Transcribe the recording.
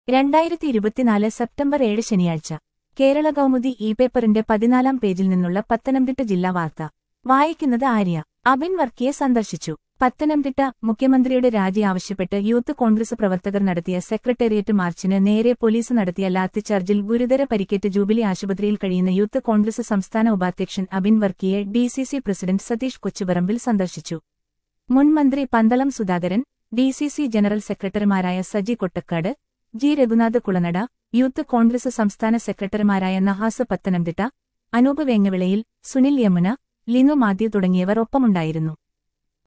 രണ്ടായിരത്തി ഇരുപത്തിനാല് സെപ്റ്റംബർ ഏഴ് ശനിയാഴ്ച കേരള കൗമുദി ഇ പേപ്പറിന്റെ പതിനാലാം പേജിൽ നിന്നുള്ള പത്തനംതിട്ട ജില്ലാ വാർത്ത വായിക്കുന്നത് ആര്യ അബിൻ വർക്കിയെ സന്ദർശിച്ചു പത്തനംതിട്ട മുഖ്യമന്ത്രിയുടെ രാജി ആവശ്യപ്പെട്ട് യൂത്ത് കോൺഗ്രസ് പ്രവർത്തകർ നടത്തിയ സെക്രട്ടേറിയറ്റ് മാർച്ചിന് നേരെ പോലീസ് നടത്തിയ ലാത്തിച്ചാർജിൽ ഗുരുതര പരിക്കേറ്റ് ജൂബിലി ആശുപത്രിയിൽ കഴിയുന്ന യൂത്ത് കോൺഗ്രസ് സംസ്ഥാന ഉപാധ്യക്ഷൻ അബിൻ വർക്കിയെ ഡിസിസി പ്രസിഡന്റ് സതീഷ് കൊച്ചുപറമ്പിൽ സന്ദർശിച്ചു മുൻ മന്ത്രി പന്തളം സുധാകരൻ ഡിസിസി ജനറൽ സെക്രട്ടറിമാരായ സജി കൊട്ടക്കാട് ജി രഘുനാഥ് കുളനട യൂത്ത് കോൺഗ്രസ് സംസ്ഥാന സെക്രട്ടറിമാരായ നഹാസ് പത്തനംതിട്ട അനൂപ് വേങ്ങവിളയിൽ സുനിൽ യമുന ലിനു മാത്യു തുടങ്ങിയവർ ഒപ്പമുണ്ടായിരുന്നു